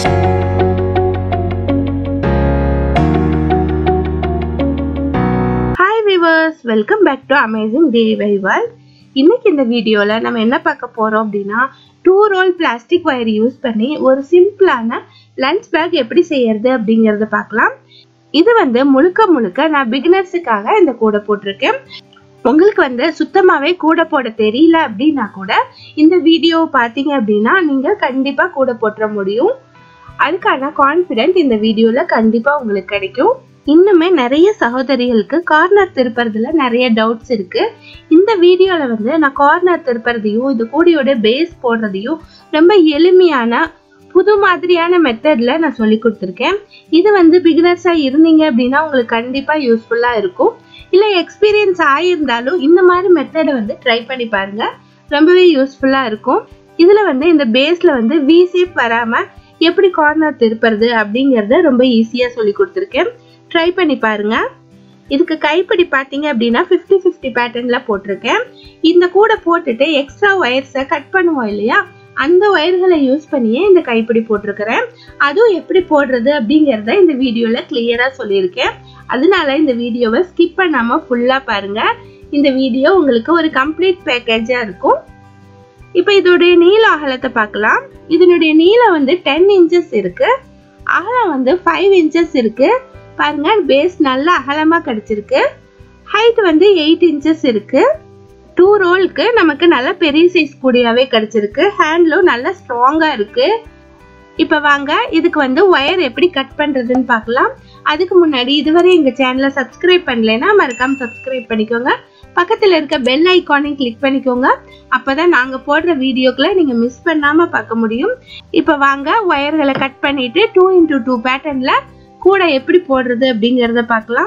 hi viewers welcome back to amazing DIY world இன்னைக்கு இந்த வீடியோவில் நம்ம என்ன பார்க்க போகிறோம் அப்படின்னா two roll plastic wire use பண்ணி ஒரு சிம்பிளான லஞ்ச் பேக் எப்படி செய்யறது அப்படிங்கிறத பார்க்கலாம் இது வந்து முழுக்க முழுக்க நான் பிகினர்ஸுக்காக இந்த கூடை போட்டிருக்கேன் உங்களுக்கு வந்து சுத்தமாகவே கூடை போட தெரியல அப்படின்னா கூட இந்த வீடியோ பார்த்தீங்க அப்படின்னா நீங்கள் கண்டிப்பாக கூடை போட்டுற முடியும் அதுக்கான கான்ஃபிடென்ட் இந்த வீடியோவில் கண்டிப்பாக உங்களுக்கு கிடைக்கும் இன்னுமே நிறைய சகோதரிகளுக்கு கார்னர் திருப்புறதுல நிறைய டவுட்ஸ் இருக்கு இந்த வீடியோல வந்து நான் கார்னர் திருப்புறதையும் இது கூடியோட பேஸ் போடுறதையும் ரொம்ப எளிமையான புது மாதிரியான மெத்தட்ல நான் சொல்லி கொடுத்துருக்கேன் இது வந்து பிகினர்ஸா இருந்தீங்க அப்படின்னா உங்களுக்கு கண்டிப்பா யூஸ்ஃபுல்லா இருக்கும் இல்ல எக்ஸ்பீரியன்ஸ் ஆயிருந்தாலும் இந்த மாதிரி மெத்தடை வந்து ட்ரை பண்ணி பாருங்க ரொம்பவே யூஸ்ஃபுல்லா இருக்கும் இதுல வந்து இந்த பேஸ்ல வந்து வி ஷேப் வராம எப்படி கார்னர் திருப்புறது அப்படிங்கறத ரொம்ப ஈஸியா சொல்லி கொடுத்துருக்கேன் ட்ரை பண்ணி பாருங்க இதுக்கு கைப்பிடி பார்த்தீங்க அப்படின்னா ஃபிஃப்டி ஃபிஃப்டி பேட்டர்ன்ல போட்டிருக்கேன் இந்த கூட போட்டுட்டு எக்ஸ்ட்ரா ஒயர்ஸை கட் பண்ணுவோம் இல்லையா அந்த ஒயர்களை யூஸ் பண்ணியே இந்த கைப்பிடி போட்டிருக்கிறேன் அதுவும் எப்படி போடுறது அப்படிங்கிறத இந்த வீடியோவில் கிளியராக சொல்லியிருக்கேன் அதனால இந்த வீடியோவை ஸ்கிப் பண்ணாமல் ஃபுல்லாக பாருங்க இந்த வீடியோ உங்களுக்கு ஒரு கம்ப்ளீட் பேக்கேஜாக இருக்கும் இப்போ இதோடைய நீள அகலத்தை பார்க்கலாம் இதனுடைய நீளம் வந்து டென் இன்ச்சஸ் இருக்கு அகலம் வந்து ஃபைவ் இன்ச்சஸ் இருக்கு பாருங்க பேஸ் நல்லா அகலமா கிடைச்சிருக்கு ஹைட் வந்து எயிட் இன்ச்சஸ் இருக்கு டூ ரோலுக்கு நமக்கு நல்ல பெரிய சைஸ் கூடியாவே கிடைச்சிருக்கு ஹேண்ட்லும் நல்லா ஸ்ட்ராங்கா இருக்கு இப்போ வாங்க இதுக்கு வந்து ஒயர் எப்படி கட் பண்றதுன்னு பார்க்கலாம் அதுக்கு முன்னாடி இதுவரை எங்க சேனலை சப்ஸ்கிரைப் பண்ணலைன்னா மறக்காம சப்ஸ்கிரைப் பண்ணிக்கோங்க பக்கத்தில் இருக்க பெல் ஐக்கானையும் கிளிக் பண்ணிக்கோங்க அப்பதான் நாங்க போடுற வீடியோக்களை நீங்க மிஸ் பண்ணாம பார்க்க முடியும் இப்போ வாங்க ஒயர்களை கட் பண்ணிட்டு டூ இன்டூ டூ பேட்டர்ன்ல கூடை எப்படி போடுறது அப்படிங்கிறத பார்க்கலாம்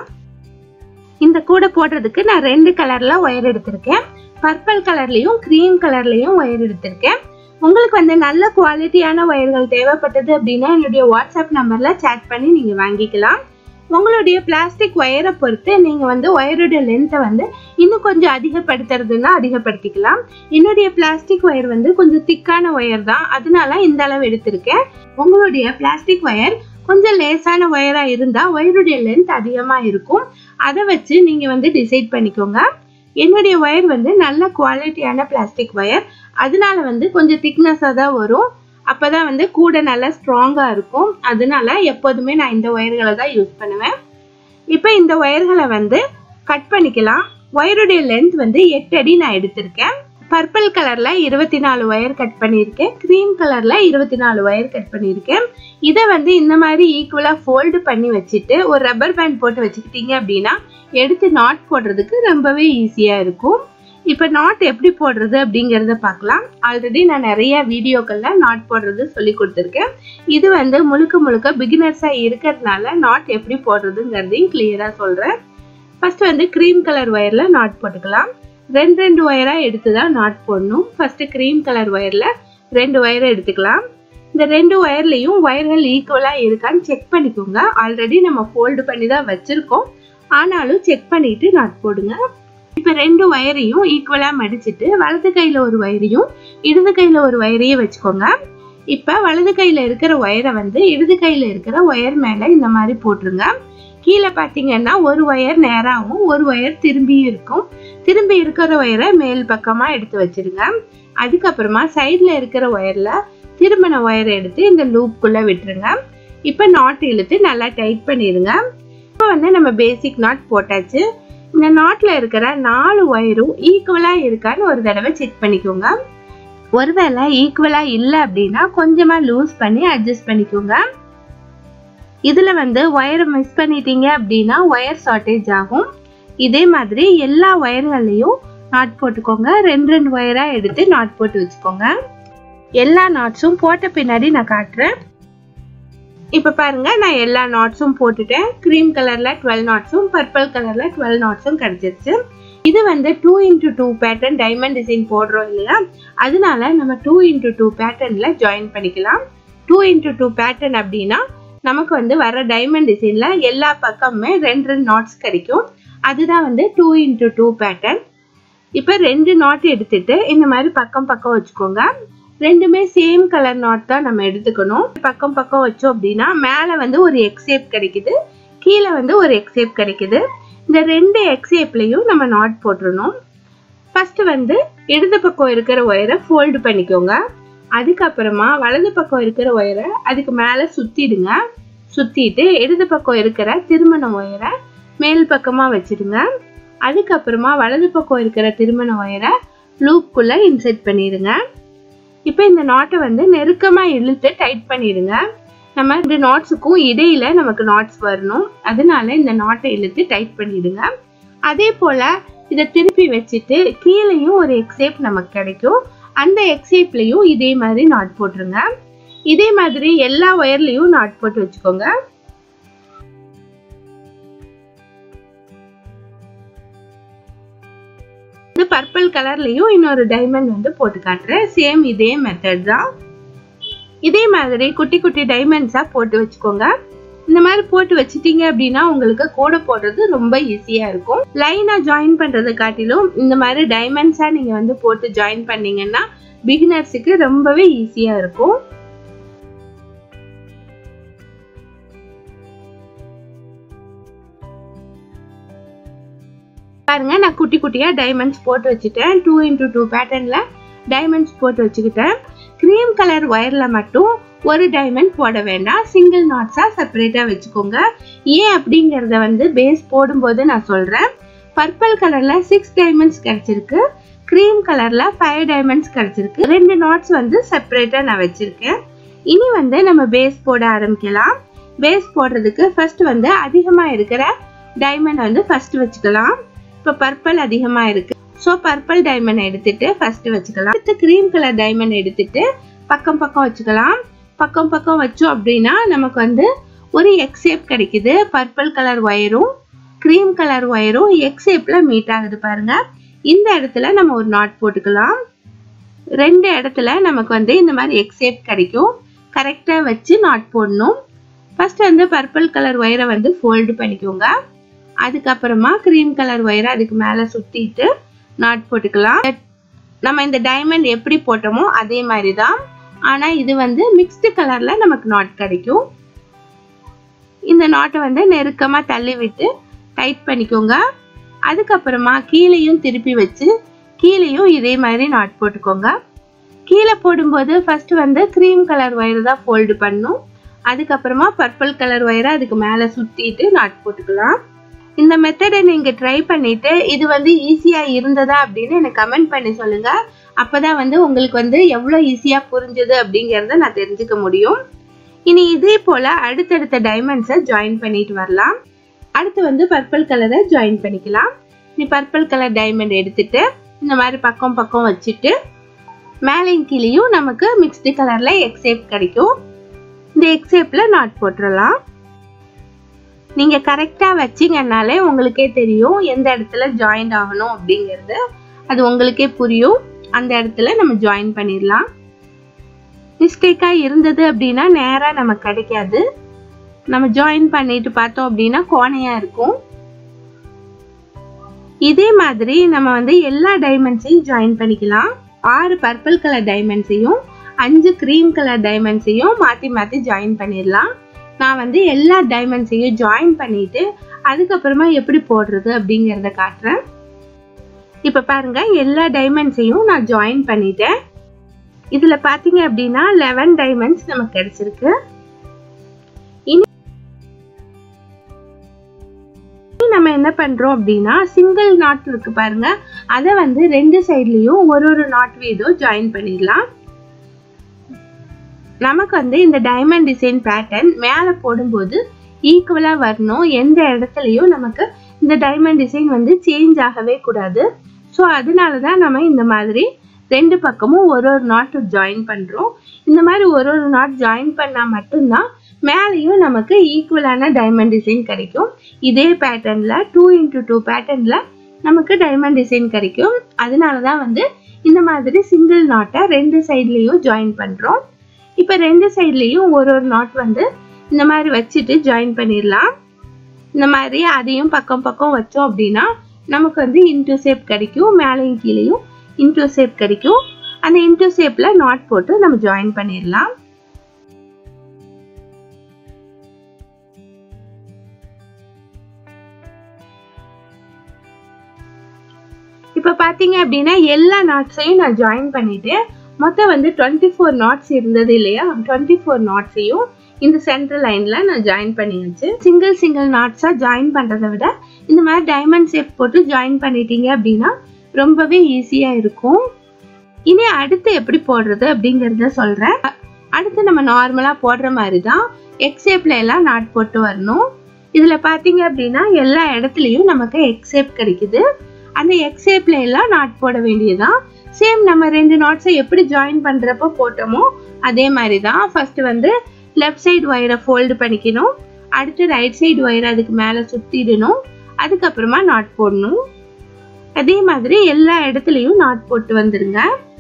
இந்த கூடை போடுறதுக்கு நான் ரெண்டு கலர்ல ஒயர் எடுத்திருக்கேன் பர்பிள் கலர்லயும் கிரீம் கலர்லயும் ஒயர் எடுத்திருக்கேன் உங்களுக்கு வந்து நல்ல குவாலிட்டியான ஒயர்கள் தேவைப்பட்டது அப்படின்னா என்னுடைய வாட்ஸ்அப் நம்பர்ல சேட் பண்ணி நீங்க வாங்கிக்கலாம் உங்களுடைய பிளாஸ்டிக் ஒயரை பொறுத்து நீங்க வந்து ஒயருடைய லென்த்தை வந்து இன்னும் கொஞ்சம் அதிகப்படுத்துறதுன்னா அதிகப்படுத்திக்கலாம் என்னுடைய பிளாஸ்டிக் ஒயர் வந்து கொஞ்சம் திக்கான ஒயர் தான் அதனால இந்த அளவு எடுத்திருக்கேன் உங்களுடைய பிளாஸ்டிக் ஒயர் கொஞ்சம் லேசான ஒயராக இருந்தால் ஒயருடைய லென்த் அதிகமாக இருக்கும் அதை வச்சு நீங்கள் வந்து டிசைட் பண்ணிக்கோங்க என்னுடைய ஒயர் வந்து நல்ல குவாலிட்டியான பிளாஸ்டிக் ஒயர் அதனால வந்து கொஞ்சம் திக்னஸாக தான் வரும் அப்போ தான் வந்து கூட நல்லா ஸ்ட்ராங்காக இருக்கும் அதனால எப்போதுமே நான் இந்த ஒயர்களை தான் யூஸ் பண்ணுவேன் இப்போ இந்த ஒயர்களை வந்து கட் பண்ணிக்கலாம் ஒயருடைய லென்த் வந்து எட்டு அடி நான் எடுத்திருக்கேன் பர்பிள் கலர்ல இருபத்தி நாலு ஒயர் கட் பண்ணியிருக்கேன் க்ரீம் கலர்ல இருபத்தி நாலு ஒயர் கட் பண்ணியிருக்கேன் இதை வந்து இந்த மாதிரி ஈக்குவலா ஃபோல்டு பண்ணி வச்சுட்டு ஒரு ரப்பர் பேண்ட் போட்டு வச்சுக்கிட்டீங்க அப்படின்னா எடுத்து நாட் போடுறதுக்கு ரொம்பவே ஈஸியா இருக்கும் இப்போ நாட் எப்படி போடுறது அப்படிங்கிறத பார்க்கலாம் ஆல்ரெடி நான் நிறைய வீடியோக்கள்ல நாட் போடுறது சொல்லி கொடுத்துருக்கேன் இது வந்து முழுக்க முழுக்க பிகினர்ஸா இருக்கிறதுனால நாட் எப்படி போடுறதுங்கிறதையும் கிளியரா சொல்றேன் ஃபர்ஸ்ட் வந்து க்ரீம் கலர் ஒயர்ல நாட் போட்டுக்கலாம் ரெண்டு ரெண்டு ஒயராக எடுத்து தான் நாட் போடணும் ஃபஸ்ட்டு க்ரீம் கலர் ஒயரில் ரெண்டு ஒயரை எடுத்துக்கலாம் இந்த ரெண்டு ஒயர்லேயும் ஒயர்கள் ஈக்குவலாக இருக்கான்னு செக் பண்ணிக்கோங்க ஆல்ரெடி நம்ம ஃபோல்டு பண்ணி தான் வச்சுருக்கோம் ஆனாலும் செக் பண்ணிவிட்டு நாட் போடுங்க இப்போ ரெண்டு ஒயரையும் ஈக்குவலாக மடிச்சுட்டு வலது கையில் ஒரு ஒயரையும் இடது கையில் ஒரு ஒயரையும் வச்சுக்கோங்க இப்போ வலது கையில் இருக்கிற ஒயரை வந்து இடது கையில் இருக்கிற ஒயர் மேலே இந்த மாதிரி போட்டுருங்க கீழே பார்த்தீங்கன்னா ஒரு ஒயர் நேராகவும் ஒரு ஒயர் திரும்பியும் இருக்கும் திரும்பி இருக்கிற ஒயரை மேல் பக்கமாக எடுத்து வச்சிருங்க அதுக்கப்புறமா சைடில் இருக்கிற ஒயரில் திரும்பின ஒயரை எடுத்து இந்த லூப்புக்குள்ளே விட்டுருங்க இப்போ நாட் இழுத்து நல்லா டைட் பண்ணிடுங்க இப்போ வந்து நம்ம பேசிக் நாட் போட்டாச்சு இந்த நாட்டில் இருக்கிற நாலு ஒயரும் ஈக்குவலாக இருக்கான்னு ஒரு தடவை செக் பண்ணிக்கோங்க ஒருவேளை ஈக்குவலாக இல்லை அப்படின்னா கொஞ்சமாக லூஸ் பண்ணி அட்ஜஸ்ட் பண்ணிக்கோங்க இதில் வந்து ஒயரை மிஸ் பண்ணிட்டீங்க அப்படின்னா ஒயர் ஷார்ட்டேஜ் ஆகும் இதே மாதிரி எல்லா ஒயர்கள்லையும் நாட் போட்டுக்கோங்க ரெண்டு ரெண்டு ஒயராக எடுத்து நாட் போட்டு வச்சுக்கோங்க எல்லா நாட்ஸும் போட்ட பின்னாடி நான் காட்டுறேன் இப்போ பாருங்க நான் எல்லா நாட்ஸும் போட்டுட்டேன் க்ரீம் கலர்ல டுவெல் நாட்ஸும் பர்பிள் கலர்ல டுவெல் நாட்ஸும் கிடைச்சிருச்சு இது வந்து two into two pattern diamond design போடுறோம் இல்லையா அதனால நம்ம டூ இன்டூ டூ பேட்டர்ன்ல ஜாயின் பண்ணிக்கலாம் டூ இன்டூ டூ பேட்டர்ன் அப்படின்னா நமக்கு வந்து வர டைமண்ட் டிசைன்ல எல்லா பக்கமுமே ரெண்டு ரெண்டு நாட்ஸ் கிடைக்கும் அதுதான் வந்து டூ இன்டூ டூ பேட்டர்ன் இப்போ ரெண்டு நாட் எடுத்துட்டு இந்த மாதிரி பக்கம் பக்கம் வச்சுக்கோங்க ரெண்டுமே சேம் கலர் நாட் தான் நம்ம எடுத்துக்கணும் பக்கம் பக்கம் வச்சோம் அப்படின்னா மேலே வந்து ஒரு எக்ஸேப் கிடைக்குது கீழே வந்து ஒரு எக்ஸேப் கிடைக்குது இந்த ரெண்டு எக்ஸேப்லையும் நம்ம நாட் போட்டுருணும் ஃபர்ஸ்ட் வந்து இடது பக்கம் இருக்கிற ஒயரை ஃபோல்டு பண்ணிக்கோங்க அதுக்கப்புறமா வலது பக்கம் இருக்கிற ஒயரை அதுக்கு மேலே சுற்றிடுங்க சுற்றிட்டு இடது பக்கம் இருக்கிற திருமண ஒயரை மேல் பக்கமாக வச்சிடுங்க அதுக்கப்புறமா வலது பக்கம் இருக்கிற திருமண ஒயரை லூப்புக்குள்ளே இன்செர்ட் பண்ணிடுங்க இப்போ இந்த நாட்டை வந்து நெருக்கமாக இழுத்து டைட் பண்ணிடுங்க நம்ம இந்த நாட்ஸுக்கும் இடையில நமக்கு நாட்ஸ் வரணும் அதனால இந்த நாட்டை இழுத்து டைட் பண்ணிடுங்க அதே போல இதை திருப்பி வச்சுட்டு கீழேயும் ஒரு எக்ஸேப் நமக்கு கிடைக்கும் அந்த எக்ஸேப்லையும் இதே மாதிரி நாட் போட்டுருங்க இதே மாதிரி எல்லா ஒயர்லையும் நாட் போட்டு வச்சுக்கோங்க இந்த பர்பிள் கலர்லயும் இன்னொரு டைமண்ட் வந்து போட்டு காட்டுறேன் சேம் இதே மெத்தட் தான் இதே மாதிரி குட்டி குட்டி டைமண்ட்ஸா போட்டு வச்சுக்கோங்க இந்த மாதிரி போட்டு வச்சிட்டீங்க அப்படின்னா உங்களுக்கு கூட போடுறது ரொம்ப ஈஸியா இருக்கும் லைனா ஜாயின் பண்றதை காட்டிலும் இந்த மாதிரி டைமண்ட்ஸா நீங்க வந்து போட்டு ஜாயின் பண்ணீங்கன்னா பிகினர்ஸுக்கு ரொம்பவே ஈஸியா இருக்கும் பாருங்க நான் குட்டி குட்டியா டைமண்ட்ஸ் போட்டு வச்சுட்டேன் டூ இன்டூ டூ பேட்டர்ன்ல டைமண்ட்ஸ் போட்டு வச்சுக்கிட்டேன் க்ரீம் கலர் ஒயர்ல மட்டும் ஒரு டைமண்ட் போட வேண்டாம் சிங்கிள் நாட்ஸா செப்பரேட்டா வச்சுக்கோங்க ஏன் அப்படிங்கறத வந்து பேஸ் போடும்போது நான் சொல்றேன் பர்பிள் கலர்ல சிக்ஸ் டைமண்ட்ஸ் கிடைச்சிருக்கு க்ரீம் கலர்ல ஃபைவ் டைமண்ட்ஸ் கிடைச்சிருக்கு ரெண்டு நாட்ஸ் வந்து செப்பரேட்டா நான் வச்சிருக்கேன் இனி வந்து நம்ம பேஸ் போட ஆரம்பிக்கலாம் பேஸ் போடுறதுக்கு ஃபர்ஸ்ட் வந்து அதிகமா இருக்கிற டைமண்ட் வந்து ஃபர்ஸ்ட் வச்சுக்கலாம் இப்போ பர்பிள் அதிகமா இருக்கு ஸோ பர்பிள் டைமண்ட் எடுத்துட்டு ஃபர்ஸ்ட் வச்சுக்கலாம் அடுத்து க்ரீம் கலர் டைமண்ட் எடுத்துட்டு பக்கம் பக்கம் வச்சுக்கலாம் பக்கம் பக்கம் வச்சோம் அப்படின்னா நமக்கு வந்து ஒரு எக்ஸேப் கிடைக்குது பர்பிள் கலர் ஒயரும் க்ரீம் கலர் ஒயரும் எக்ஸேப்ல மீட் ஆகுது பாருங்க இந்த இடத்துல நம்ம ஒரு நாட் போட்டுக்கலாம் ரெண்டு இடத்துல நமக்கு வந்து இந்த மாதிரி எக்ஸேப் கிடைக்கும் கரெக்டாக வச்சு நாட் போடணும் ஃபர்ஸ்ட் வந்து பர்பிள் கலர் ஒயரை வந்து ஃபோல்டு பண்ணிக்கோங்க அதுக்கப்புறமா க்ரீம் கலர் ஒயரை அதுக்கு மேலே சுற்றிட்டு நாட் போட்டுக்கலாம் நம்ம இந்த டைமண்ட் எப்படி போட்டோமோ அதே மாதிரி தான் ஆனால் இது வந்து மிக்ஸ்டு கலரில் நமக்கு நாட் கிடைக்கும் இந்த நாட்டை வந்து நெருக்கமாக தள்ளி விட்டு டைட் பண்ணிக்கோங்க அதுக்கப்புறமா கீழேயும் திருப்பி வச்சு கீழேயும் இதே மாதிரி நாட் போட்டுக்கோங்க கீழே போடும்போது ஃபர்ஸ்ட் வந்து க்ரீம் கலர் ஒயர் தான் ஃபோல்டு பண்ணும் அதுக்கப்புறமா பர்பிள் கலர் ஒயரை அதுக்கு மேலே சுற்றிட்டு நாட் போட்டுக்கலாம் இந்த மெத்தடை நீங்கள் ட்ரை பண்ணிட்டு இது வந்து ஈஸியாக இருந்ததா அப்படின்னு எனக்கு கமெண்ட் பண்ணி சொல்லுங்க அப்பதான் வந்து உங்களுக்கு வந்து எவ்வளோ ஈஸியாக புரிஞ்சுது அப்படிங்கிறத நான் தெரிஞ்சுக்க முடியும் இனி இதே போல் அடுத்தடுத்த டைமண்ட்ஸை ஜாயின் பண்ணிட்டு வரலாம் அடுத்து வந்து பர்பிள் கலரை ஜாயின் பண்ணிக்கலாம் நீ பர்பிள் கலர் டைமண்ட் எடுத்துட்டு இந்த மாதிரி பக்கம் பக்கம் வச்சுட்டு மேலையும் கீழேயும் நமக்கு மிக்ஸ்டு கலர்ல எக்ஸேப் கிடைக்கும் இந்த எக்ஸேப்ல நாட் போட்டுடலாம் நீங்க கரெக்டா வச்சீங்கன்னாலே உங்களுக்கே தெரியும் எந்த இடத்துல ஜாயின் ஆகணும் அப்படிங்கிறது அது உங்களுக்கே புரியும் அந்த இடத்துல நம்ம ஜாயின் பண்ணிடலாம் மிஸ்டேக்கா இருந்தது அப்படின்னா நேரா நமக்கு கிடைக்காது நம்ம ஜாயின் பண்ணிட்டு பார்த்தோம் அப்படின்னா கோணையா இருக்கும் இதே மாதிரி நம்ம வந்து எல்லா டைமண்ட்ஸையும் ஜாயின் பண்ணிக்கலாம் ஆறு பர்பிள் கலர் டைமண்ட்ஸையும் அஞ்சு க்ரீம் கலர் டைமண்ட்ஸையும் மாற்றி மாற்றி ஜாயின் பண்ணிடலாம் நான் வந்து எல்லா டைமண்ட்ஸையும் ஜாயின் பண்ணிட்டு அதுக்கப்புறமா எப்படி போடுறது அப்படிங்கிறத காட்டுறேன் இப்போ பாருங்க எல்லா டைமண்ட்ஸையும் நான் ஜாயின் பண்ணிட்டேன் இதில் பார்த்தீங்க அப்படின்னா லெவன் டைமண்ட்ஸ் நமக்கு கிடைச்சிருக்கு நம்ம என்ன பண்றோம் அப்படின்னா சிங்கிள் நாட் இருக்கு பாருங்க அதை வந்து ரெண்டு சைட்லயும் ஒரு ஒரு நாட் வீதம் ஜாயின் பண்ணிடலாம் நமக்கு வந்து இந்த டைமண்ட் டிசைன் பேட்டர்ன் மேலே போடும்போது ஈக்குவலாக வரணும் எந்த இடத்துலையும் நமக்கு இந்த டைமண்ட் டிசைன் வந்து சேஞ்ச் ஆகவே கூடாது ஸோ அதனால தான் நம்ம இந்த மாதிரி ரெண்டு பக்கமும் ஒரு ஒரு நாட் ஜாயின் பண்ணுறோம் இந்த மாதிரி ஒரு ஒரு நாட் ஜாயின் பண்ணால் மட்டும்தான் மேலேயும் நமக்கு ஈக்குவலான டைமண்ட் டிசைன் கிடைக்கும் இதே பேட்டர்னில் டூ இன்டூ டூ பேட்டர்னில் நமக்கு டைமண்ட் டிசைன் கிடைக்கும் அதனால தான் வந்து இந்த மாதிரி சிங்கிள் நாட்டை ரெண்டு சைட்லேயும் ஜாயின் பண்ணுறோம் இப்போ ரெண்டு சைட்லேயும் ஒரு ஒரு நாட் வந்து இந்த மாதிரி வச்சுட்டு ஜாயின் பண்ணிடலாம் இந்த மாதிரி அதையும் பக்கம் பக்கம் வச்சோம் அப்படின்னா நமக்கு வந்து இன்டூ ஷேப் கிடைக்கும் மேலேயும் கீழேயும் இன்டூ ஷேப் கிடைக்கும் அந்த இன்டூ ஷேப்பில் நாட் போட்டு நம்ம ஜாயின் பண்ணிடலாம் இப்போ பார்த்தீங்க அப்படின்னா எல்லா நாட்ஸையும் நான் ஜாயின் பண்ணிட்டு மொத்தம் வந்து டுவெண்ட்டி ஃபோர் நாட்ஸ் இருந்தது இல்லையா டுவெண்ட்டி ஃபோர் நாட்ஸையும் இந்த சென்ட்ரல் லைன்ல நான் ஜாயின் பண்ணியாச்சு சிங்கிள் சிங்கிள் நாட்ஸா ஜாயின் பண்றதை விட இந்த மாதிரி டைமண்ட் ஷேப் போட்டு ஜாயின் பண்ணிட்டீங்க அப்படின்னா ரொம்பவே ஈஸியா இருக்கும் இனி அடுத்து எப்படி போடுறது அப்படிங்கறத சொல்றேன் அடுத்து நம்ம நார்மலா போடுற மாதிரி தான் எக்ஸ் ஷேப்ல எல்லாம் நாட் போட்டு வரணும் இதுல பாத்தீங்க அப்படின்னா எல்லா இடத்துலயும் நமக்கு எக்ஸ் ஷேப் கிடைக்குது அந்த எக்ஸ் ஷேப்ல எல்லாம் நாட் போட வேண்டியதுதான் சேம் நம்ம ரெண்டு நாட்ஸை எப்படி ஜாயின் பண்றப்போ போட்டோமோ அதே மாதிரி தான் ஃபர்ஸ்ட் வந்து லெஃப்ட் சைடு ஒயரை ஃபோல்டு பண்ணிக்கணும் அடுத்து ரைட் சைடு ஒயரை அதுக்கு மேலே சுற்றிடணும் அதுக்கப்புறமா நாட் போடணும் அதே மாதிரி எல்லா இடத்துலையும் நாட் போட்டு வந்துருங்க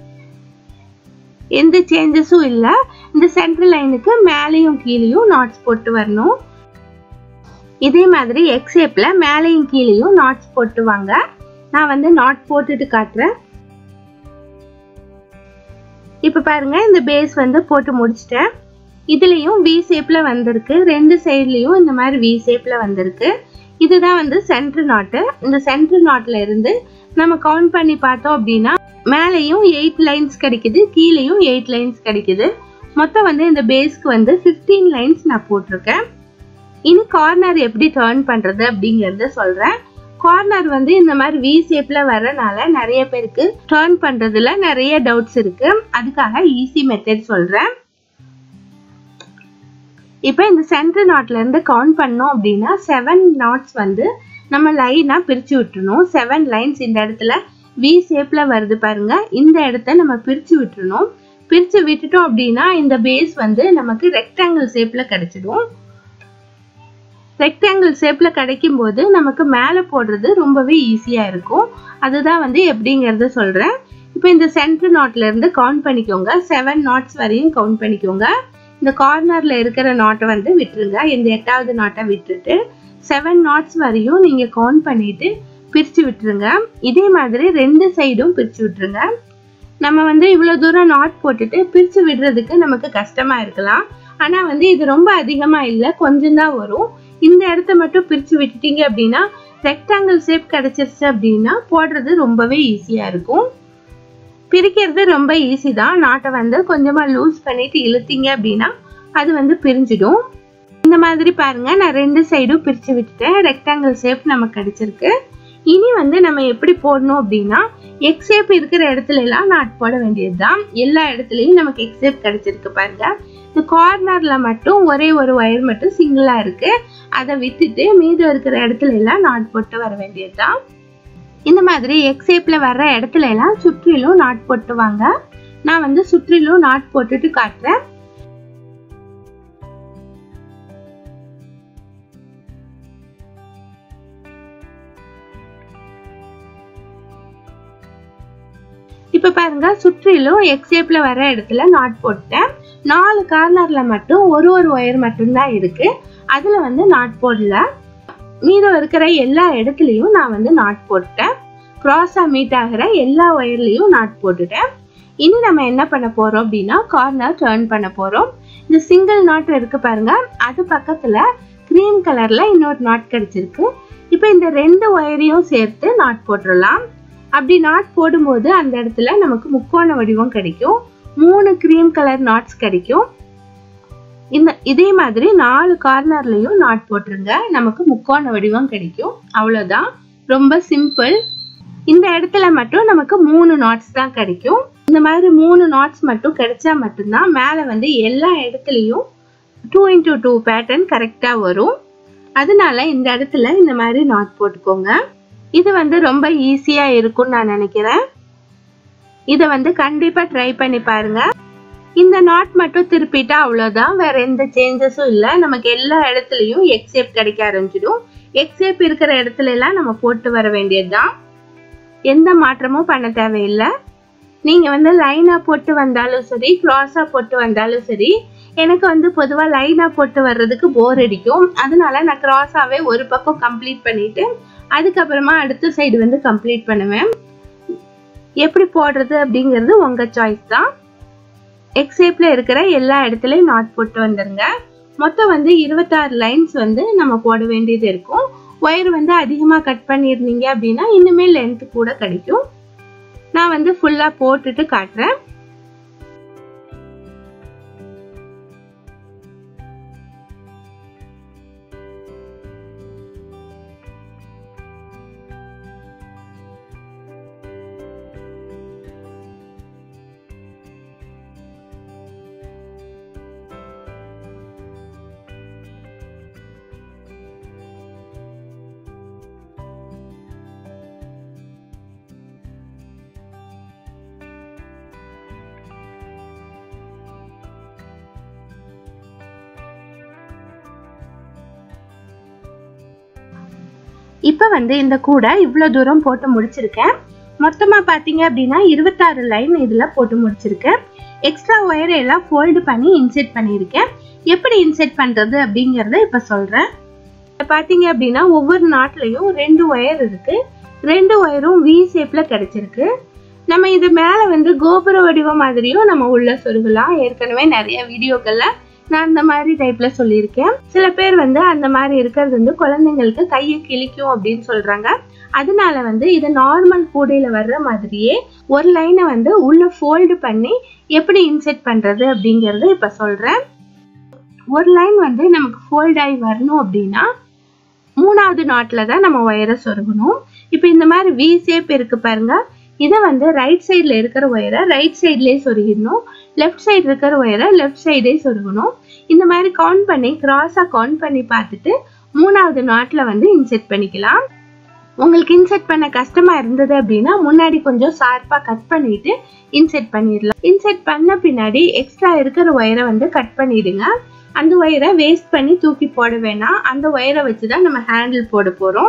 எந்த சேஞ்சஸும் இல்லை இந்த சென்ட்ரல் லைனுக்கு மேலேயும் கீழேயும் நாட்ஸ் போட்டு வரணும் இதே மாதிரி எக்ஸ் ஷேப்ல மேலேயும் கீழேயும் நாட்ஸ் போட்டு வாங்க நான் வந்து நாட் போட்டுட்டு காட்டுறேன் இப்போ பாருங்க இந்த பேஸ் வந்து போட்டு முடிச்சிட்டேன் இதுலயும் வி ஷேப்ல வந்திருக்கு ரெண்டு சைட்லயும் இந்த மாதிரி வி ஷேப்ல வந்திருக்கு இதுதான் வந்து சென்டர் நாட்டு இந்த சென்டர் நாட்ல இருந்து நம்ம கவுண்ட் பண்ணி பார்த்தோம் அப்படின்னா மேலேயும் எயிட் லைன்ஸ் கிடைக்குது கீழேயும் எயிட் லைன்ஸ் கிடைக்குது மொத்தம் வந்து இந்த பேஸ்க்கு வந்து ஃபிஃப்டீன் லைன்ஸ் நான் போட்டிருக்கேன் இனி கார்னர் எப்படி டேர்ன் பண்றது அப்படிங்கறத சொல்றேன் கார்னர் வந்து இந்த மாதிரி வி ஷேப்ல வர்றனால நிறைய பேருக்கு டேர்ன் பண்றதுல நிறைய டவுட்ஸ் இருக்கு அதுக்காக ஈஸி மெத்தட் சொல்றேன் இப்போ இந்த சென்டர் நாட்ல இருந்து கவுண்ட் பண்ணோம் அப்படின்னா செவன் நாட்ஸ் வந்து நம்ம லைனா பிரிச்சு விட்டுறணும் செவன் லைன்ஸ் இந்த இடத்துல வி ஷேப்ல வருது பாருங்க இந்த இடத்த நம்ம பிரிச்சு விட்டுறணும் பிரிச்சு விட்டுட்டோம் அப்படின்னா இந்த பேஸ் வந்து நமக்கு ரெக்டாங்கிள் ஷேப்ல கிடைச்சிடும் ரெக்டாங்கிள் ஷேப்ல கிடைக்கும் போது நமக்கு மேலே போடுறது ரொம்பவே ஈஸியா இருக்கும் அதுதான் வந்து எப்படிங்கிறத சொல்றேன் இப்போ இந்த சென்டர் நாட்ல இருந்து கவுண்ட் பண்ணிக்கோங்க செவன் நாட்ஸ் வரையும் கவுண்ட் பண்ணிக்கோங்க இந்த கார்னர்ல இருக்கிற நாட்டை வந்து விட்டுருங்க இந்த எட்டாவது நாட்டை விட்டுட்டு செவன் நாட்ஸ் வரையும் நீங்க கவுண்ட் பண்ணிட்டு பிரிச்சு விட்டுருங்க இதே மாதிரி ரெண்டு சைடும் பிரிச்சு விட்டுருங்க நம்ம வந்து இவ்வளவு தூரம் நாட் போட்டுட்டு பிரிச்சு விடுறதுக்கு நமக்கு கஷ்டமா இருக்கலாம் ஆனா வந்து இது ரொம்ப அதிகமா இல்லை கொஞ்சம் தான் வரும் இந்த இடத்த மட்டும் பிரிச்சு விட்டுட்டீங்க அப்படின்னா ரெக்டாங்கிள் ஷேப் கிடைச்சிருச்சு அப்படின்னா போடுறது ரொம்பவே ஈஸியா இருக்கும் பிரிக்கிறது ரொம்ப ஈஸி தான் நாட்டை வந்து கொஞ்சமா லூஸ் பண்ணிட்டு இழுத்தீங்க அப்படின்னா அது வந்து பிரிஞ்சிடும் இந்த மாதிரி பாருங்க நான் ரெண்டு சைடும் பிரிச்சு விட்டுட்டேன் ரெக்டாங்கிள் ஷேப் நமக்கு கிடைச்சிருக்கு இனி வந்து நம்ம எப்படி போடணும் அப்படின்னா எக்ஸ் ஷேப் இருக்கிற இடத்துல எல்லாம் நாட் போட வேண்டியது தான் எல்லா இடத்துலயும் நமக்கு எக்ஸ் ஷேப் கிடைச்சிருக்கு பாருங்க இந்த கார்னர்ல மட்டும் ஒரே ஒரு ஒயர் மட்டும் சிங்கிளா இருக்கு அதை விட்டுட்டு மீதம் இருக்கிற இடத்துல எல்லாம் நாட் போட்டு வர வேண்டியது தான் இந்த மாதிரி எக்ஸ் ஷேப்ல வர்ற இடத்துல எல்லாம் சுற்றிலும் நாட் போட்டு வாங்க நான் வந்து சுற்றிலும் நாட் போட்டுட்டு காட்டுறேன் இப்ப பாருங்க சுற்றிலும் எக்ஸ் ஷேப்ல வர இடத்துல நாட் போட்டேன் நாலு கார்னர்ல மட்டும் ஒரு ஒரு ஒயர் மட்டும்தான் இருக்கு அதுல வந்து நாட் போடல மீதம் இருக்கிற எல்லா இடத்துலயும் நான் வந்து நாட் போட்டேன் கிராஸா மீட் ஆகிற எல்லா ஒயர்லயும் நாட் போட்டுட்டேன் இனி நம்ம என்ன பண்ண போறோம் அப்படின்னா கார்னர் டேர்ன் பண்ண போறோம் இந்த சிங்கிள் நாட் இருக்கு பாருங்க அது பக்கத்துல கிரீம் கலர்ல இன்னொரு நாட் கிடைச்சிருக்கு இப்போ இந்த ரெண்டு ஒயரையும் சேர்த்து நாட் போட்டுடலாம் அப்படி நாட் போடும்போது அந்த இடத்துல நமக்கு முக்கோண வடிவம் கிடைக்கும் மூணு கிரீம் கலர் நாட்ஸ் கிடைக்கும் இந்த இதே மாதிரி நாலு கார்னர்லயும் நாட் போட்டுருங்க நமக்கு முக்கோண வடிவம் கிடைக்கும் அவ்வளவுதான் ரொம்ப சிம்பிள் இந்த இடத்துல மட்டும் நமக்கு மூணு நாட்ஸ் தான் கிடைக்கும் இந்த மாதிரி மூணு நாட்ஸ் மட்டும் கிடைச்சா மட்டும்தான் மேலே வந்து எல்லா இடத்துலையும் டூ இன்டூ டூ பேட்டர்ன் கரெக்டாக வரும் அதனால இந்த இடத்துல இந்த மாதிரி நாட் போட்டுக்கோங்க இது வந்து ரொம்ப ஈஸியாக இருக்கும்னு நான் நினைக்கிறேன் இதை வந்து கண்டிப்பாக ட்ரை பண்ணி பாருங்க இந்த நாட் மட்டும் திருப்பிட்டா அவ்வளோதான் வேற எந்த சேஞ்சஸும் இல்லை நமக்கு எல்லா இடத்துலையும் எக்ஸேப் கிடைக்க ஆரம்பிச்சிடும் எக்ஸேப் இருக்கிற இடத்துல எல்லாம் நம்ம போட்டு வர வேண்டியதுதான் எந்த மாற்றமும் பண்ண தேவையில்லை நீங்கள் வந்து லைனாக போட்டு வந்தாலும் சரி க்ராஸாக போட்டு வந்தாலும் சரி எனக்கு வந்து பொதுவாக லைனாக போட்டு வர்றதுக்கு போர் அடிக்கும் அதனால நான் க்ராஸாகவே ஒரு பக்கம் கம்ப்ளீட் பண்ணிட்டு அதுக்கப்புறமா அடுத்த சைடு வந்து கம்ப்ளீட் பண்ணுவேன் எப்படி போடுறது அப்படிங்கிறது உங்கள் சாய்ஸ் தான் எக்ஸ் ஷேப்பில் இருக்கிற எல்லா இடத்துலையும் நாட் போட்டு வந்துடுங்க மொத்தம் வந்து இருபத்தாறு லைன்ஸ் வந்து நம்ம போட வேண்டியது இருக்கும் ஒயர் வந்து அதிகமாக கட் பண்ணியிருந்தீங்க அப்படின்னா இன்னுமே லென்த் கூட கிடைக்கும் நான் வந்து ஃபுல்லாக போட்டுட்டு காட்டுறேன் இப்போ வந்து இந்த கூடை இவ்வளோ தூரம் போட்டு முடிச்சிருக்கேன் மொத்தமாக பார்த்தீங்க அப்படின்னா இருபத்தாறு லைன் இதில் போட்டு முடிச்சிருக்கேன் எக்ஸ்ட்ரா ஒயரை எல்லாம் ஃபோல்டு பண்ணி இன்செர்ட் பண்ணியிருக்கேன் எப்படி இன்செர்ட் பண்ணுறது அப்படிங்கிறத இப்போ சொல்கிறேன் பார்த்தீங்க அப்படின்னா ஒவ்வொரு நாட்லையும் ரெண்டு ஒயர் இருக்கு ரெண்டு ஒயரும் வி ஷேப்பில் கிடைச்சிருக்கு நம்ம இது மேலே வந்து கோபுர வடிவம் மாதிரியும் நம்ம உள்ள சொருகலாம் ஏற்கனவே நிறைய வீடியோக்கள்ல நான் அந்த மாதிரி டைப்ல சொல்லியிருக்கேன் சில பேர் வந்து அந்த மாதிரி இருக்கிறது வந்து குழந்தைங்களுக்கு கையை கிழிக்கும் அப்படின்னு சொல்றாங்க அதனால வந்து இது நார்மல் கூடையில வர்ற மாதிரியே ஒரு லைனை வந்து உள்ள ஃபோல்டு பண்ணி எப்படி இன்செர்ட் பண்றது அப்படிங்கறத இப்ப சொல்றேன் ஒரு லைன் வந்து நமக்கு ஃபோல்ட் ஆகி வரணும் அப்படின்னா மூணாவது நாட்டில் தான் நம்ம ஒயரை சொருகணும் இப்போ இந்த மாதிரி வி ஷேப் இருக்கு பாருங்க இதை வந்து ரைட் சைடில் இருக்கிற ஒயரை ரைட் சைட்லேயே சொருகிடணும் லெஃப்ட் சைடு இருக்கிற ஒயரை லெஃப்ட் சைடே சொருகணும் இந்த மாதிரி கவுண்ட் பண்ணி கிராஸாக கவுண்ட் பண்ணி பார்த்துட்டு மூணாவது நாட்டில் வந்து இன்செர்ட் பண்ணிக்கலாம் உங்களுக்கு இன்செர்ட் பண்ண கஷ்டமாக இருந்தது அப்படின்னா முன்னாடி கொஞ்சம் ஷார்ப்பாக கட் பண்ணிட்டு இன்செர்ட் பண்ணிடலாம் இன்செர்ட் பண்ண பின்னாடி எக்ஸ்ட்ரா இருக்கிற ஒயரை வந்து கட் பண்ணிடுங்க அந்த ஒயரை வேஸ்ட் பண்ணி தூக்கி போட வேணாம் அந்த ஒயரை வச்சு தான் நம்ம ஹேண்டில் போட போகிறோம்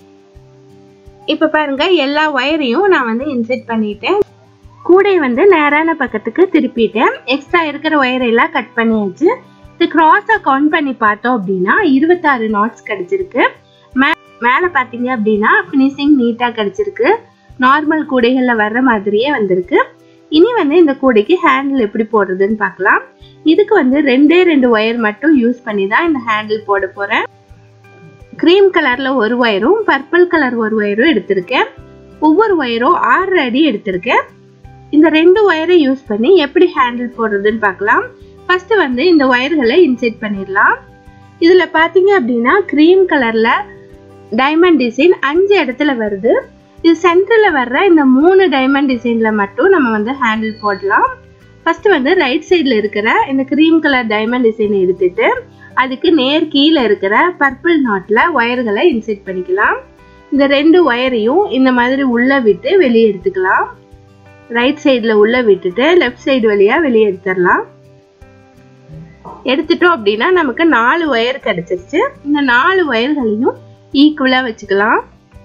இப்போ பாருங்க எல்லா ஒயரையும் நான் வந்து இன்செர்ட் பண்ணிட்டேன் கூடை வந்து நேரான பக்கத்துக்கு திருப்பிட்டேன் எக்ஸ்ட்ரா இருக்கிற ஒயரை எல்லாம் கட் பண்ணியாச்சு இது கிராஸாக கவுண்ட் பண்ணி பார்த்தோம் அப்படின்னா இருபத்தாறு நாட்ஸ் கிடைச்சிருக்கு மே மேலே பார்த்தீங்க அப்படின்னா ஃபினிஷிங் நீட்டாக கிடைச்சிருக்கு நார்மல் கூடைகளில் வர்ற மாதிரியே வந்திருக்கு இனி வந்து இந்த கூடைக்கு ஹேண்டில் எப்படி போடுறதுன்னு பார்க்கலாம் இதுக்கு வந்து ரெண்டே ரெண்டு ஒயர் மட்டும் யூஸ் பண்ணி தான் இந்த ஹேண்டில் போட போகிறேன் க்ரீம் கலரில் ஒரு ஒயரும் பர்பிள் கலர் ஒரு ஒயரும் எடுத்திருக்கேன் ஒவ்வொரு ஒயரும் ஆறு அடி எடுத்திருக்கேன் இந்த ரெண்டு ஒயரை யூஸ் பண்ணி எப்படி ஹேண்டில் போடுறதுன்னு பார்க்கலாம் ஃபர்ஸ்ட் வந்து இந்த ஒயர்களை இன்செர்ட் பண்ணிடலாம் இதில் பார்த்தீங்க அப்படின்னா க்ரீம் கலரில் டைமண்ட் டிசைன் அஞ்சு இடத்துல வருது இது சென்டரில் வர்ற இந்த மூணு டைமண்ட் டிசைனில் மட்டும் நம்ம வந்து ஹேண்டில் போடலாம் ஃபர்ஸ்ட் வந்து ரைட் சைடில் இருக்கிற இந்த க்ரீம் கலர் டைமண்ட் டிசைனை எடுத்துட்டு அதுக்கு நேர் கீழே இருக்கிற பர்பிள் நாட்டில் ஒயர்களை இன்செர்ட் பண்ணிக்கலாம் இந்த ரெண்டு ஒயரையும் இந்த மாதிரி உள்ளே விட்டு வெளியே எடுத்துக்கலாம் ரைட் சைடில் உள்ளே விட்டுட்டு லெஃப்ட் சைடு வழியாக வெளியே எடுத்துடலாம் எடுத்துட்டோம் அப்படின்னா நமக்கு நாலு ஒயர் கிடைச்சிருச்சு இந்த நாலு ஒயர்களையும் ஈக்குவலாக வச்சுக்கலாம்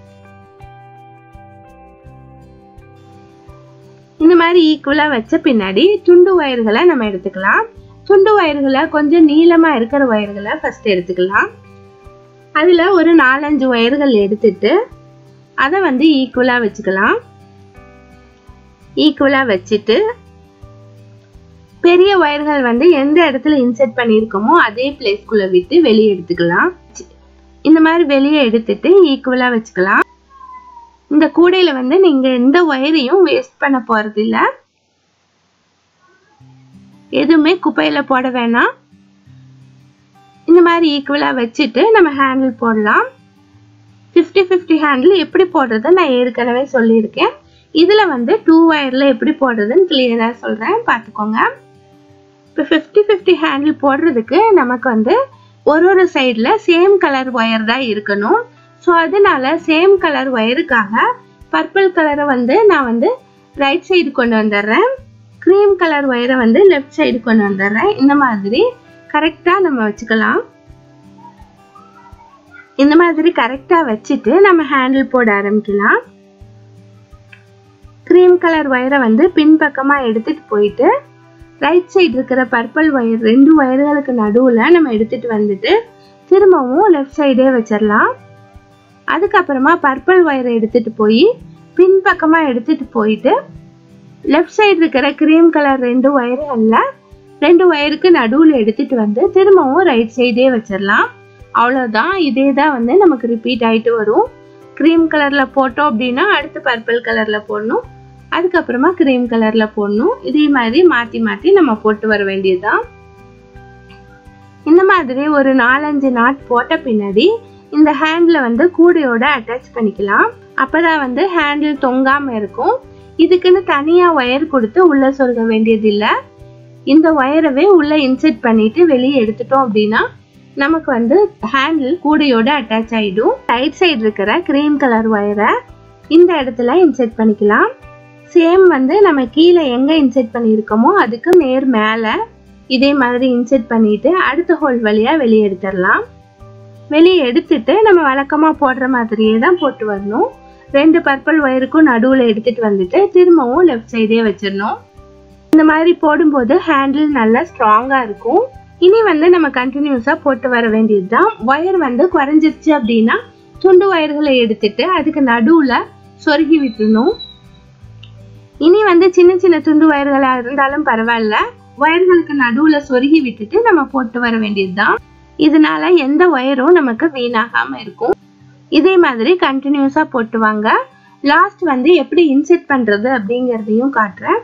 இந்த மாதிரி ஈக்குவலாக வச்ச பின்னாடி துண்டு ஒயர்களை நம்ம எடுத்துக்கலாம் துண்டு ஒயர்களை கொஞ்சம் நீளமாக இருக்கிற ஒயர்களை ஃபர்ஸ்ட் எடுத்துக்கலாம் அதில் ஒரு நாலஞ்சு ஒயர்கள் எடுத்துட்டு அதை வந்து ஈக்குவலாக வச்சுக்கலாம் ஈக்குவலாக வச்சுட்டு பெரிய ஒயர்கள் வந்து எந்த இடத்துல இன்செர்ட் பண்ணியிருக்கோமோ அதே பிளேஸ்க்குள்ளே விட்டு வெளியே எடுத்துக்கலாம் இந்த மாதிரி வெளியே எடுத்துட்டு ஈக்குவலாக வச்சுக்கலாம் இந்த கூடையில் வந்து நீங்கள் எந்த ஒயரையும் வேஸ்ட் பண்ண போகிறது இல்லை எதுவுமே குப்பையில் போட வேணாம் இந்த மாதிரி ஈக்குவலாக வச்சுட்டு நம்ம ஹேண்டில் போடலாம் ஃபிஃப்டி ஃபிஃப்டி ஹேண்டில் எப்படி போடுறது நான் ஏற்கனவே சொல்லியிருக்கேன் இதில் வந்து டூ ஒயரில் எப்படி போடுறதுன்னு கிளியராக சொல்கிறேன் பார்த்துக்கோங்க இப்போ ஃபிஃப்டி ஃபிஃப்டி ஹேண்டில் போடுறதுக்கு நமக்கு வந்து ஒரு ஒரு சைடில் சேம் கலர் ஒயர் தான் இருக்கணும் ஸோ அதனால சேம் கலர் ஒயருக்காக பர்பிள் கலரை வந்து நான் வந்து ரைட் சைடு கொண்டு வந்துடுறேன் க்ரீம் கலர் ஒயரை வந்து லெஃப்ட் சைடு கொண்டு வந்துடுறேன் இந்த மாதிரி கரெக்டாக நம்ம வச்சுக்கலாம் இந்த மாதிரி கரெக்டாக வச்சுட்டு நம்ம ஹேண்டில் போட ஆரம்பிக்கலாம் க்ரீம் கலர் ஒயரை வந்து பின்பக்கமாக எடுத்துட்டு போயிட்டு ரைட் சைடு இருக்கிற பர்பிள் ஒயர் ரெண்டு ஒயர்களுக்கு நடுவில் நம்ம எடுத்துட்டு வந்துட்டு திரும்பவும் லெஃப்ட் சைடே வச்சிடலாம் அதுக்கப்புறமா பர்பிள் ஒயரை எடுத்துட்டு போய் பின் பக்கமாக எடுத்துட்டு போயிட்டு லெஃப்ட் சைடு இருக்கிற க்ரீம் கலர் ரெண்டு ஒயர்களில் ரெண்டு ஒயருக்கு நடுவில் எடுத்துட்டு வந்து திரும்பவும் ரைட் சைடே வச்சிடலாம் அவ்வளோதான் இதே தான் வந்து நமக்கு ரிப்பீட் ஆகிட்டு வரும் க்ரீம் கலரில் போட்டோம் அப்படின்னா அடுத்து பர்பிள் கலரில் போடணும் அதுக்கப்புறமா க்ரீம் கலரில் போடணும் இதே மாதிரி மாற்றி மாற்றி நம்ம போட்டு வர வேண்டியதுதான் இந்த மாதிரி ஒரு நாலஞ்சு நாட் போட்ட பின்னாடி இந்த ஹேண்டில் வந்து கூடையோட அட்டாச் பண்ணிக்கலாம் அப்பதான் வந்து ஹேண்டில் தொங்காம இருக்கும் இதுக்குன்னு தனியாக ஒயர் கொடுத்து உள்ளே சொருக வேண்டியதில்லை இந்த ஒயரவே உள்ளே இன்செர்ட் பண்ணிட்டு வெளியே எடுத்துட்டோம் அப்படின்னா நமக்கு வந்து ஹேண்டில் கூடையோட அட்டாச் ஆகிடும் ரைட் சைடு இருக்கிற க்ரீம் கலர் ஒயரை இந்த இடத்துல இன்செர்ட் பண்ணிக்கலாம் சேம் வந்து நம்ம கீழே எங்கே இன்செர்ட் பண்ணியிருக்கோமோ அதுக்கு நேர் மேலே இதே மாதிரி இன்செர்ட் பண்ணிட்டு அடுத்த ஹோல் வழியாக வெளியே எடுத்துடலாம் வெளியே எடுத்துட்டு நம்ம வழக்கமாக போடுற மாதிரியே தான் போட்டு வரணும் ரெண்டு பர்பிள் ஒயருக்கும் நடுவில் எடுத்துட்டு வந்துட்டு திரும்பவும் லெஃப்ட் சைடே வச்சிடணும் இந்த மாதிரி போடும்போது ஹேண்டில் நல்லா ஸ்ட்ராங்காக இருக்கும் இனி வந்து நம்ம கண்டினியூஸாக போட்டு வர வேண்டியது தான் ஒயர் வந்து குறைஞ்சிருச்சு அப்படின்னா துண்டு ஒயர்களை எடுத்துட்டு அதுக்கு நடுவில் சொருகி விட்டுணும் இனி வந்து சின்ன சின்ன துண்டு ஒயர்களாக இருந்தாலும் பரவாயில்ல ஒயர்களுக்கு நடுவில் சொருகி விட்டுட்டு நம்ம போட்டு வர வேண்டியது தான் இதனால எந்த ஒயரும் நமக்கு வீணாகாமல் இருக்கும் இதே மாதிரி கண்டினியூஸாக போட்டு வாங்க லாஸ்ட் வந்து எப்படி இன்செர்ட் பண்ணுறது அப்படிங்கிறதையும் காட்டுறேன்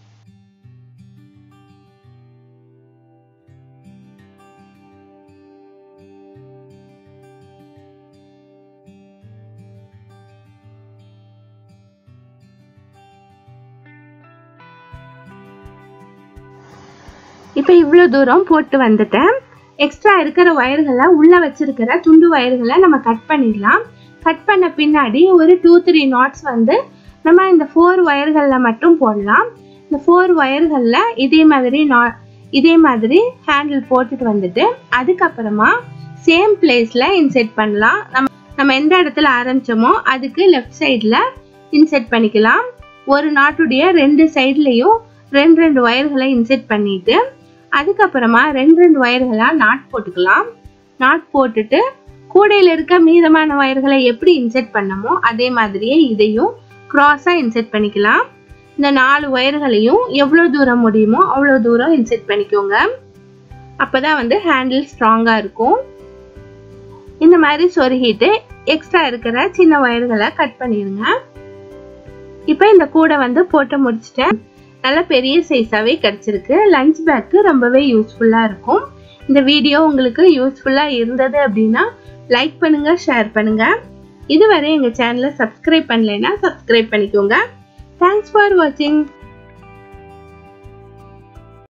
இப்போ இவ்வளோ தூரம் போட்டு வந்துட்டேன் எக்ஸ்ட்ரா இருக்கிற ஒயர்களை உள்ளே வச்சிருக்கிற துண்டு ஒயர்களை நம்ம கட் பண்ணிடலாம் கட் பண்ண பின்னாடி ஒரு டூ த்ரீ நாட்ஸ் வந்து நம்ம இந்த ஃபோர் ஒயர்களில் மட்டும் போடலாம் இந்த ஃபோர் ஒயர்களில் இதே மாதிரி நா இதே மாதிரி ஹேண்டில் போட்டுட்டு வந்துட்டு அதுக்கப்புறமா சேம் பிளேஸில் இன்செர்ட் பண்ணலாம் நம்ம நம்ம எந்த இடத்துல ஆரம்பிச்சோமோ அதுக்கு லெஃப்ட் சைடில் இன்செர்ட் பண்ணிக்கலாம் ஒரு நாட்டுடைய ரெண்டு சைட்லேயும் ரெண்டு ரெண்டு ஒயர்களை இன்செர்ட் பண்ணிட்டு அதுக்கப்புறமா ரெண்டு ரெண்டு ஒயர்களாக நாட் போட்டுக்கலாம் நாட் போட்டுட்டு கூடையில் இருக்க மீதமான ஒயர்களை எப்படி இன்செர்ட் பண்ணமோ அதே மாதிரியே இதையும் க்ராஸாக இன்செர்ட் பண்ணிக்கலாம் இந்த நாலு ஒயர்களையும் எவ்வளோ தூரம் முடியுமோ அவ்வளோ தூரம் இன்செர்ட் பண்ணிக்கோங்க அப்போ தான் வந்து ஹேண்டில் ஸ்ட்ராங்காக இருக்கும் இந்த மாதிரி சொருகிட்டு எக்ஸ்ட்ரா இருக்கிற சின்ன ஒயர்களை கட் பண்ணிடுங்க இப்போ இந்த கூடை வந்து போட்டு முடிச்சிட்டேன் நல்ல பெரிய சைஸாகவே கிடச்சிருக்கு லஞ்ச் பேக்கு ரொம்பவே யூஸ்ஃபுல்லாக இருக்கும் இந்த வீடியோ உங்களுக்கு யூஸ்ஃபுல்லாக இருந்தது அப்படின்னா லைக் பண்ணுங்கள் ஷேர் பண்ணுங்கள் இதுவரை எங்கள் சேனலை சப்ஸ்கிரைப் பண்ணலைன்னா சப்ஸ்கிரைப் பண்ணிக்கோங்க தேங்க்ஸ் ஃபார் வாட்சிங்